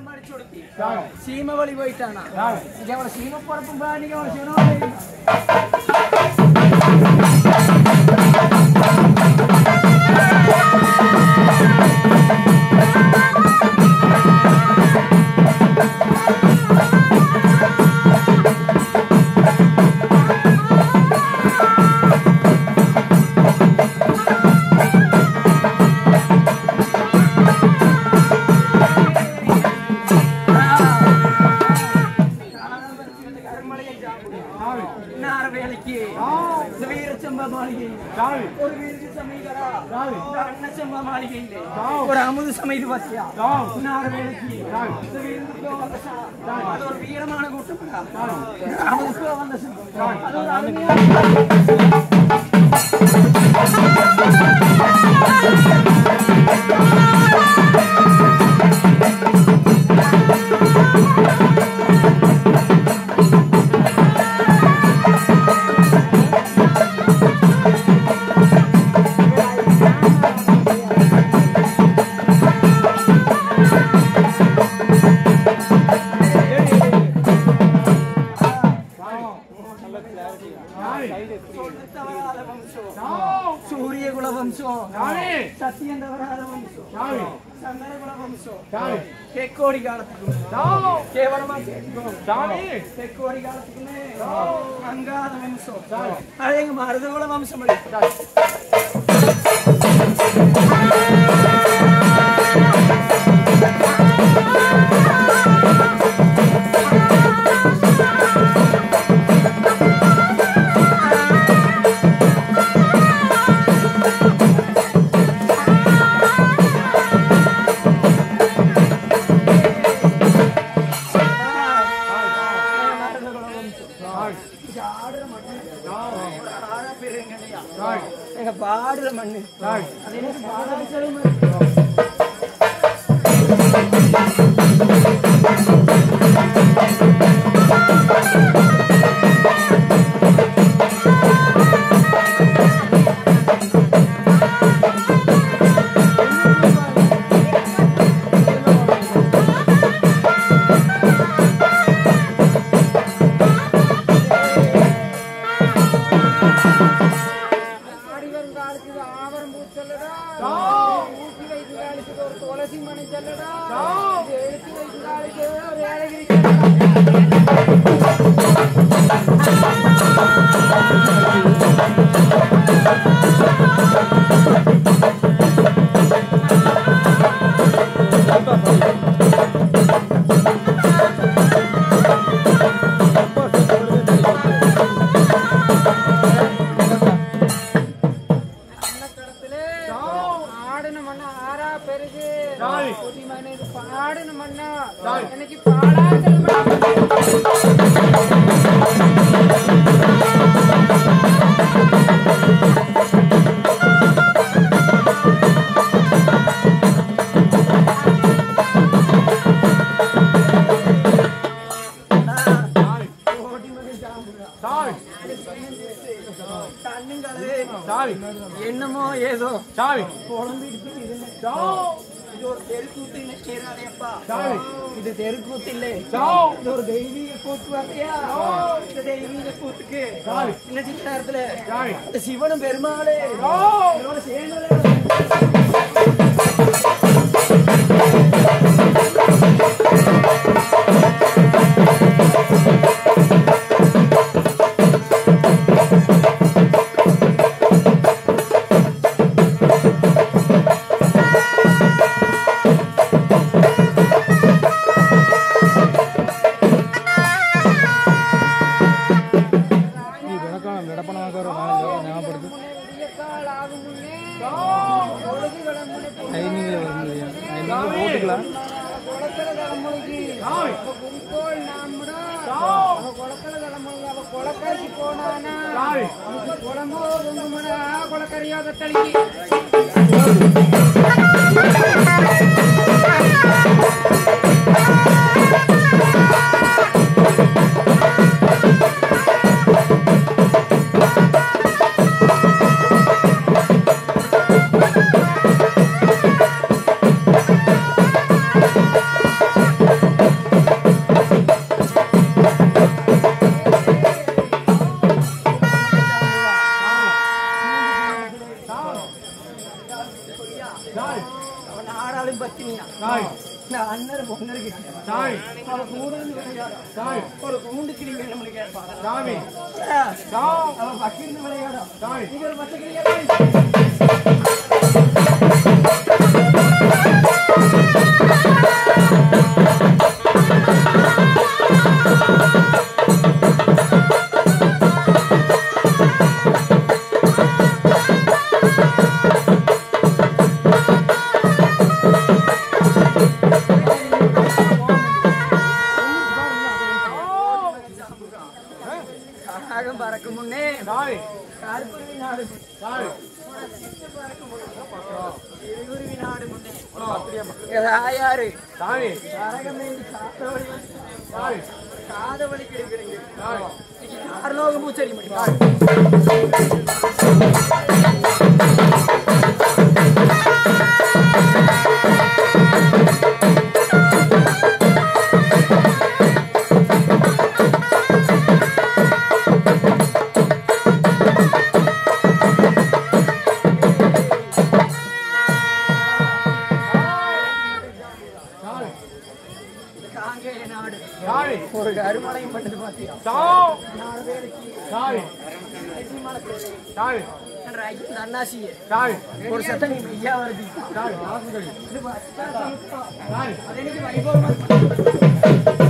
அடிச்சு கொடுத்தி சாமி சீம வழி போயிட்டானா சாமி இங்க அவளை சீம பொறப்பும் பா நீங்க அவளை சிவனோட சாமி இன்னார வேலைக்கு இந்த வீரச்சம்பா மாளிகை சாமி ஒரு வீரத்து சமைக்கிறா சாமி இந்த அன்னச்சம்பா மாளிகையிலே சாமி. ஒரு அமுது சமைது பாத்தியா சாமி இன்னார வேலைக்கு சாமி. இந்த வீரத்துக்கு வந்த சா- அது ஒரு வீரமான கூட்டம் அமுதுக்கு வந்த சா- அது ஒரு அருமையான தவறாத வம்சம் சூரிய குல வம்சம் சாமி சத்தியம் தவறாத வம்சம் சாமி சந்தன குல வம்சம் சாமி தெக்கோடி காலத்துக்கு சாமி கேவலமா கேட்கும் சாமி தெக்கோடி காலத்துக்குமே அங்காத வம்சம் அது எங்க மருதகுல வம்சம் அது. மருதகுல வம்சம் சாமி இது ஆடுற மண்ணு ஒரு ஆற பெருங்க இல்லையா சாமி எங்க பாடுற மண்ணு சாமி அது எனக்கு பாடாச்சலும் இருக்கு. ஆடி வரும் காலத்துக்கு ஆவரம் பூ சொல்லடா ஊட்டி வைக்கும் காலத்துக்கு ஒரு துளசி மணி சொல்லடா இது எழுத்து வைக்கும் காலத்துக்கு ஒரு ஏலகிரி சொல்லடா அன்னக்கடத்திலே ஆடின மண்ணா ஆறா பெருகு சாமி. புதி மண்ணு இது பாடின மண்ணா சாமி. எனக்கு பாடாச்சல் சாமி கண்ணுங்களே சாமி என்னமோ ஏதோ சாமி குழம்பிட்டு இது ஒரு தெருக்கூத்து நிற்கிறாரேப்பா சாமி இது தெருக்கூத்து இல்லை சாமி இது ஒரு தெய்வீக கூத்து வரையா இந்த தெய்வீக கூத்துக்கு சாமி. இந்த சித்தாரத்துல சாமி இந்த சிவனும் பெருமாளே சாமி இதோட சேர்ந்து விடியக்கால் ஆகும் முன்னே பொழுது விளம் குளக்கல தலைமுறைக்கு அவ குறிக்கோள் நாமுடா அவ குளக்கல தலைமுறை அவ குளக்கரைக்கு போனானா அவனுக்கு குளமோ ஒங்குமுடா குளக்கரையோ தத்தளிக்கு சாமி அண்ணர் பொண்ணர் கிட்ட சாமி அவ கூட இருந்து விளையாட சாமி ஒரு கூண்டு கிளி வேணும்னு கேட்பாங்க சாமி ஆ, சாமி அவ பக்கிருந்து விளையாட சாமி இங்க ஒரு பச்சை கிளியா காகம் பறக்கும் முன்னே சாமி கருப்புருவி நாடு சாமி இருகுருவி நாடு முன்னே தாயாரு சாமி கரகமேந்தி காதவழி சாமி காதவழி கிடைக்கிறீங்க சாமி கார்லோக பூச்செடி மணி சாமி காங்கேய நாடு சாமி ஒரு கருமலையும் பண்ணது பாத்தியா சாமி நாலு பேருக்கு சாமி சாமி என்ற ஐயன் அண்ணாசியே சாமி ஒரு சத்தம் நீ ஐயா வருது சாமி ஆசுகடி இது பச்சை சமுத்திரம். சாமி அது எனக்கு வைபவமா இருக்கு.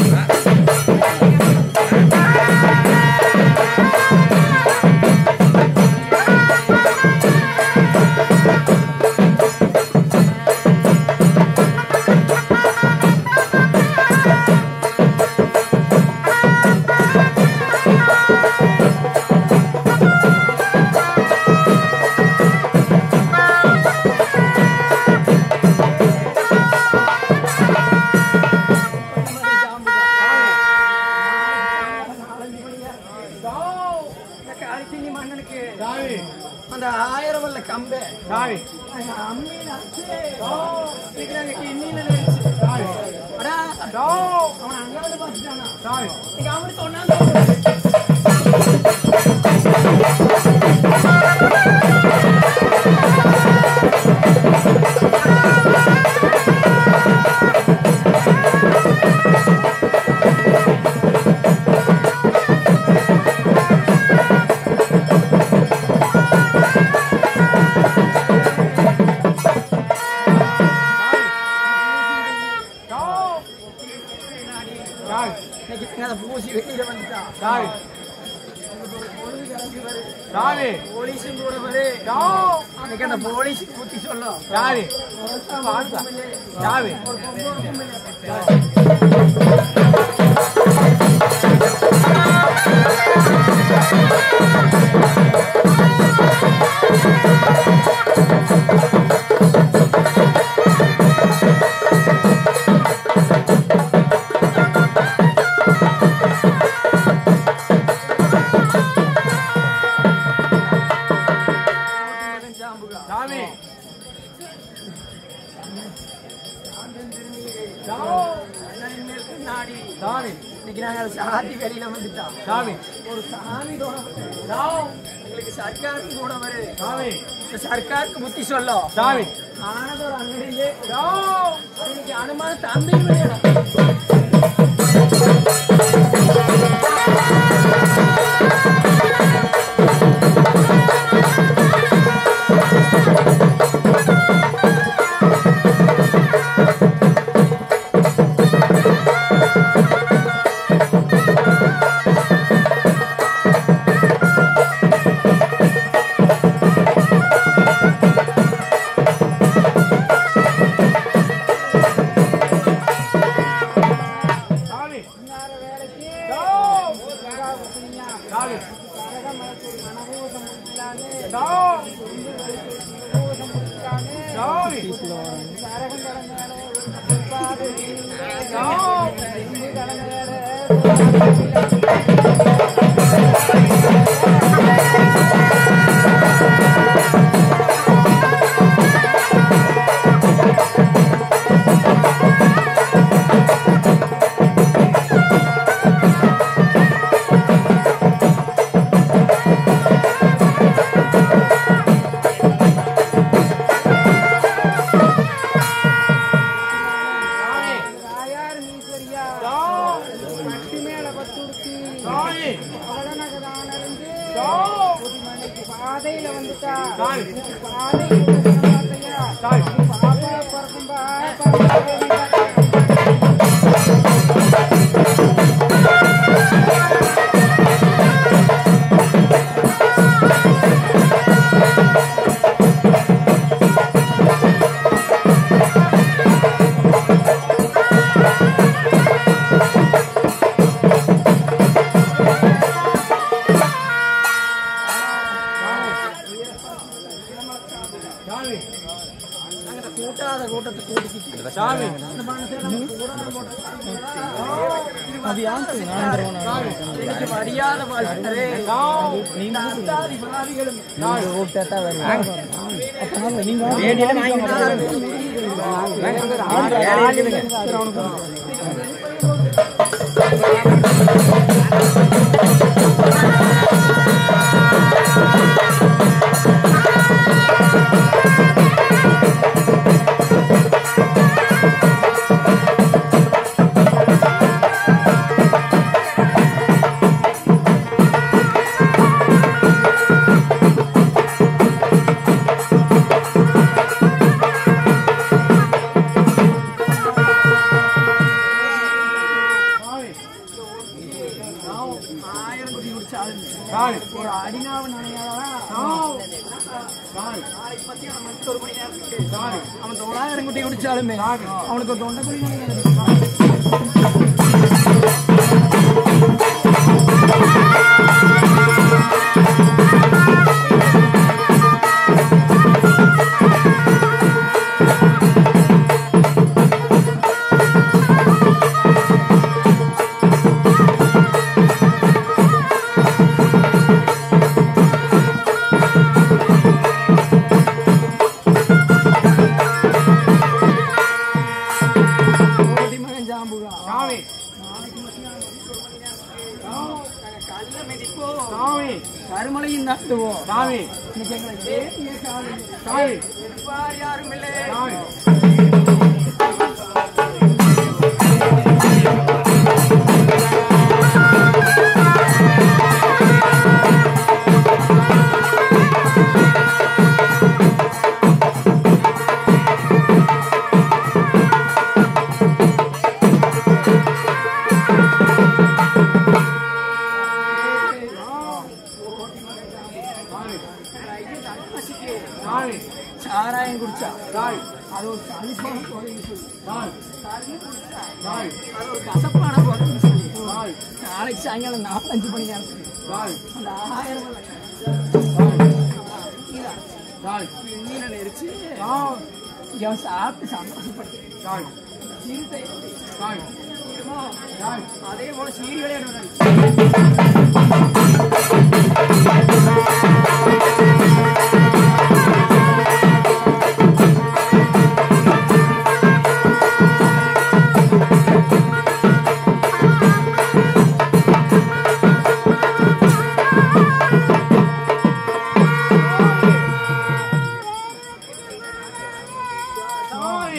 இந்த காளித்தினி மன்னனுக்கு சாமி அந்த ஆயிரம் வல்ல கம்பே சாமி அந்த அம்மியில அடிச்சு, இன்னைக்கு நாங்க கிண்ணியில நெரிச்சு. சாமி அடா, சாமி அவன் அங்க வந்து பார்த்துட்டானா? சாமி இன்னைக்கு அவனுக்கு ஒண்ணாம் சாமி இன்னைக்கு இங்க அந்த பூசி வெளியில வந்துட்டான் சாமி பொழுது கிளம்பி வரு சாமி போலீஸும் கூட வரு சாமி அன்னைக்கு அந்த போலீஸ் ஊத்தி சொல்லும் சாமி வாழ்த்தா சாமி ஒரு பொம்பளுக்கும் இல்லை ஜாம்புகா சாமி அண்ணனின் மேல் கண்ணாடி சாமி இன்னைக்கு நாங்கள் சாதி வெளியில வந்துட்டோம் சாமி ஒரு சாமி தோணும் சாமி எங்களுக்கு சர்க்காருக்கு கூட வரு சாமி இந்த சர்க்காருக்கு புத்தி சொல்லும் சாமி ஆனது ஒரு அண்ணனிலே சாமி இன்னைக்கு அனுமான தம்பி வேணும் சாமி இன்னார வேலைக்கு சாமி தேங்காய் கொடுத்தீங்க. சாமி கரகமலைக்கு ஒரு மனபூசம் முடிக்கலான்னு, சாமி பூசம் முடிக்கலான்னு, சாமி கரகம் கடமையால ஒரு பொறுப்பாக இருந்தீங்க. சாமி இந்து கடமையால சாமி பாதையில வந்துட்டா சாமி. பாதை பார்த்தையா சாமி. பாப்பா பிறக்கும்பா பாப்பா சாமி அங்கே கூட்டாத கூட்டத்தை கூட்டிக்கிட்டு சாமி இந்த மனுஷன் நம்ம கூடாத கூட்டம் இன்னைக்கு மரியாத வாழ்க்கை இந்த அத்தாதி பாவிகளும் வேண்டியில ஆயிரம் குடி குடிச்சாலும் சாமி ஒரு அடினாவு நினையாதான் நாளைக்கு பத்தி அவன் மணிக்கு ஒரு மணி நேரத்துக்கு அவன் தொள்ளாயிரம் குட்டி குடிச்சாலுமே அவனுக்கு ஒரு தொண்டை குடி நினைக்கிறது கோடி மகன் ஜாம்புகா சாமி கல்ல மிதிப்போம் சாமி கருமலையும் நட்டுவோம் சாமி இன்னைக்கு எங்களை ஏறிய காலம் சாமி எதிர்ப்பார் யாரும் இல்லை சாமி சாமி சாராயம் குடிச்சா சாமி அது ஒரு கழிப்பான குறைன்னு சொல்லி சாமி தண்ணி குடிச்சா சாமி அது ஒரு கசப்பான குறைன்னு சொல்லி சாமி நாளைக்கு சாயங்காலம் நாலஞ்சு மணி நேரத்துக்கு சாமி அந்த ஆயிரம் சாமி எண்ணீரை நெரிச்சு சாமி இவன் சாப்பிட்டு சந்தோஷப்பட்டு சாமி சீர்த்தை சாமி சாமி அதே போல சீரி விளையாடுவாங்க சாமி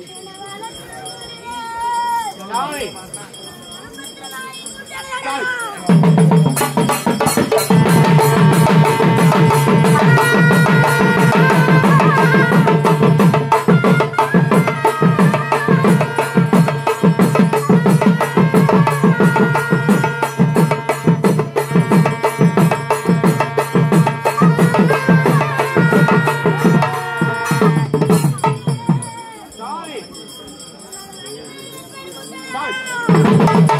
சாமி சாமி சாமி சாமி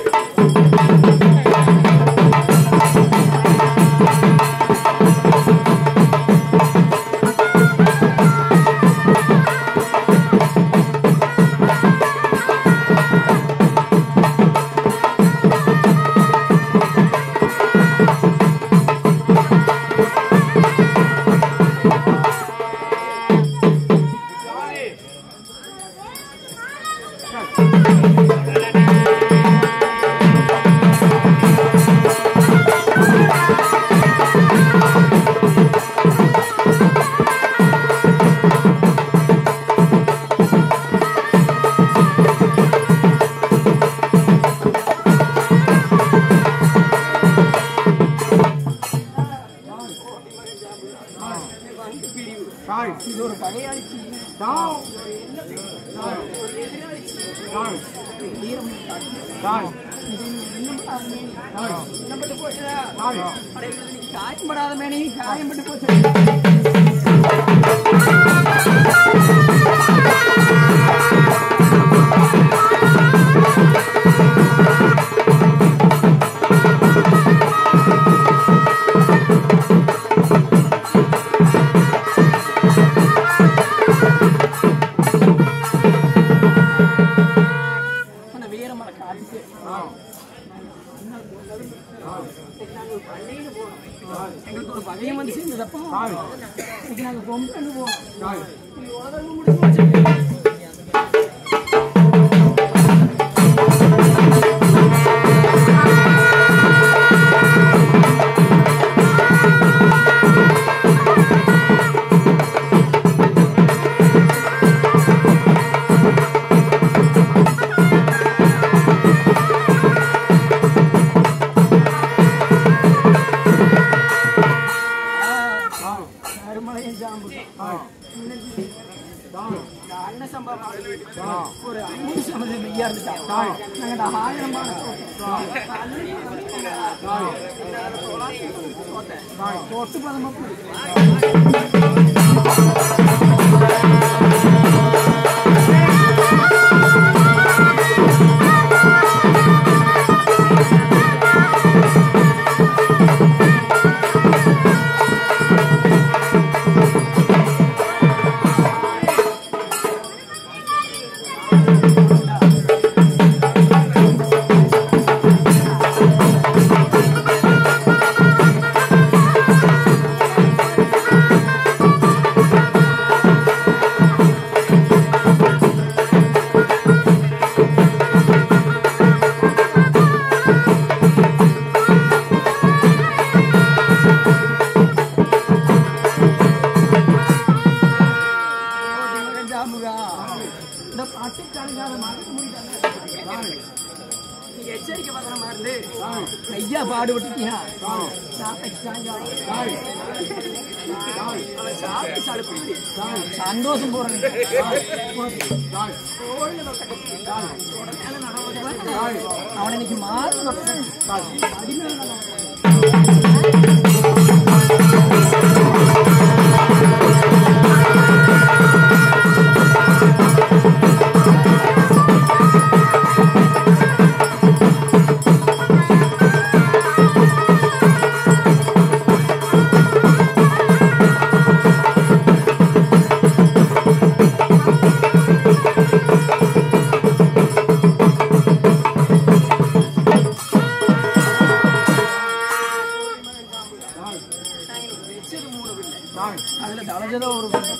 சாமி வீரம் காட்டு. சாரி இது இன்னும் படாத மேனி. சாரி இன்னப்பட்டு போச்சுடா. சாரி அட, இது நீ காயம்படாத மேனி, காயம்பட்டு போச்சு. அந்த வீரமலை காட்டுக்கு எங்களுக்கு ஒரு பகையம் வந்து சேர்ந்ததப்போ இன்னைக்கு நாங்க கொம்பு போனோம் சாரி இது உலகம் முடிஞ்சு போச்சு. கருமலையும் சாம்பு இன்னைக்கு இந்த அண்ணன் சம்பவம் ஒரு ஐநூறு சமதி மெய்யா இருந்துட்டா நாங்க இந்த ஆயிரம் பானை போட்டோம் தொட்டு பதமா போய் ஜாமுகா இந்த பட்டு கலைஞான மறக்க முடியல நீங்க எச்சரிக்கை பண்ற மாதிரி இருந்து ஐயா பாடுபட்டுட்டியா சாப்பிட்டு சாயங்காலம் அவன் சாப்பிட்டு சாப்பிட்டு சந்தோஷம் போறேன் அவன் இன்னைக்கு மாறு வச்சது மூணு பிள்ளை அதுல தலஜதோ ஒரு பிள்ளை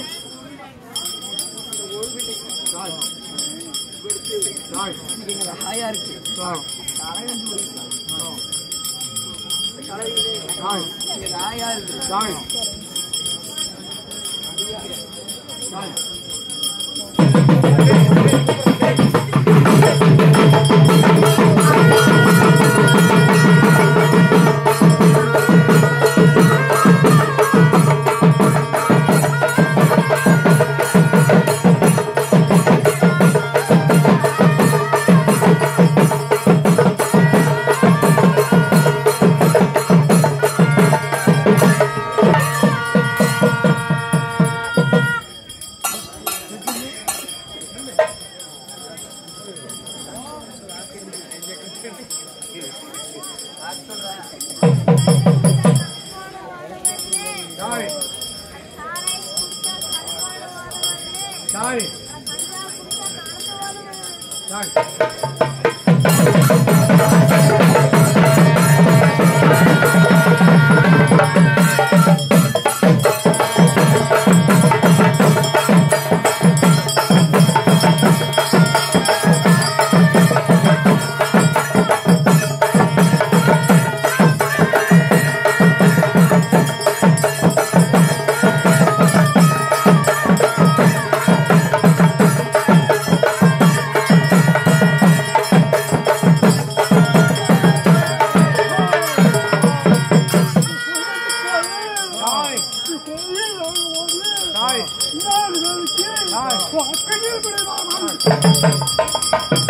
இன்னைக்கு எங்க ஹாயா இருக்கு தலையஞ்சு முடிக்கலாம் தலையிலே எங்க ஹாயா இருக்கு sorry sorry sorry sorry sorry